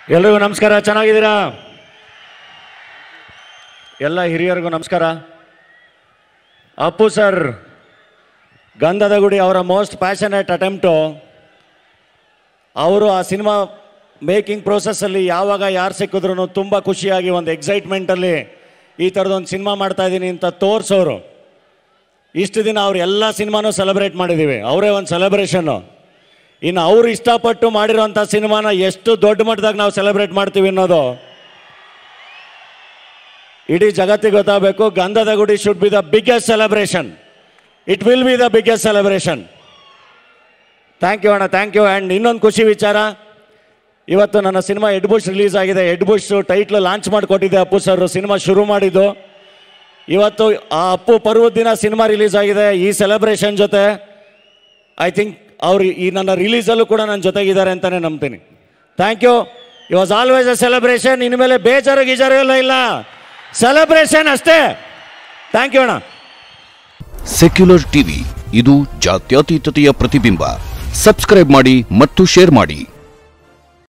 ಎಲ್ರಿಗೂ ನಮಸ್ಕಾರ ಚೆನ್ನಾಗಿದ್ದೀರಾ ಎಲ್ಲ ಹಿರಿಯರಿಗೂ ನಮಸ್ಕಾರ ಅಪ್ಪು ಸರ್ ಗಂಧದ ಗುಡಿ ಅವರ ಮೋಸ್ಟ್ ಪ್ಯಾಷನೇಟ್ ಅಟೆಂಪ್ಟು ಅವರು ಆ ಸಿನಿಮಾ ಮೇಕಿಂಗ್ ಪ್ರೋಸೆಸ್ಸಲ್ಲಿ ಯಾವಾಗ ಯಾರು ಸಿಕ್ಕಿದ್ರು ತುಂಬ ಖುಷಿಯಾಗಿ ಒಂದು ಎಕ್ಸೈಟ್ಮೆಂಟಲ್ಲಿ ಈ ಥರದೊಂದು ಸಿನಿಮಾ ಮಾಡ್ತಾ ಇದ್ದೀನಿ ಅಂತ ತೋರಿಸೋರು ಇಷ್ಟು ದಿನ ಅವ್ರು ಎಲ್ಲ ಸಿನಿಮಾನೂ ಸೆಲೆಬ್ರೇಟ್ ಮಾಡಿದ್ದೀವಿ ಅವರೇ ಒಂದು ಸೆಲೆಬ್ರೇಷನ್ನು ಇನ್ನು ಅವ್ರು ಇಷ್ಟಪಟ್ಟು ಮಾಡಿರೋಂಥ ಸಿನಿಮಾನ ಎಷ್ಟು ದೊಡ್ಡ ಮಟ್ಟದಾಗ ನಾವು ಸೆಲೆಬ್ರೇಟ್ ಮಾಡ್ತೀವಿ ಅನ್ನೋದು ಇಡೀ ಜಗತ್ತಿಗೆ ಗೊತ್ತಾಗಬೇಕು Gandhada Gudi should be the biggest celebration it will be the biggest celebration thank you ಅಣ್ಣ ಥ್ಯಾಂಕ್ ಯು ಆ್ಯಂಡ್ ಇನ್ನೊಂದು ಖುಷಿ ವಿಚಾರ ಇವತ್ತು ನನ್ನ ಸಿನಿಮಾ ಎಡ್ ಬುಷ್ ರಿಲೀಸ್ ಆಗಿದೆ ಎಡ್ ಬುಷ್ ಟೈಟ್ಲ್ ಲಾಂಚ್ ಮಾಡಿಕೊಟ್ಟಿದ್ದೆ ಅಪ್ಪು ಸರ್ ಸಿನಿಮಾ ಶುರು ಮಾಡಿದ್ದು ಇವತ್ತು ಆ ಅಪ್ಪು ಪರ್ವದ ದಿನ ಸಿನಿಮಾ ರಿಲೀಸ್ ಆಗಿದೆ ಈ ಸೆಲೆಬ್ರೇಷನ್ ಜೊತೆ ಐ ಥಿಂಕ್ ಅವ್ರು ಈ ನನ್ನ ರಿಲೀಸಲ್ಲೂ ಕೂಡ ನನ್ನ ಜೊತೆಗಿದ್ದಾರೆ ಅಂತಲೇ ನಂಬ್ತೀನಿ thank you it was always a celebration ಇನ್ಮೇಲೆ ಬೇಜಾರು ಗೀಜಾರು ಎಲ್ಲ ಇಲ್ಲ ಸೆಲೆಬ್ರೇಷನ್ ಅಷ್ಟೇ ಥ್ಯಾಂಕ್ ಯು ಅಣ್ಣ ಸೆಕ್ಯುಲರ್ ಟಿವಿ ಇದು ಜಾತ್ಯತೀತತೆಯ ಪ್ರತಿಬಿಂಬ ಸಬ್ಸ್ಕ್ರೈಬ್ ಮಾಡಿ ಮತ್ತು ಶೇರ್ ಮಾಡಿ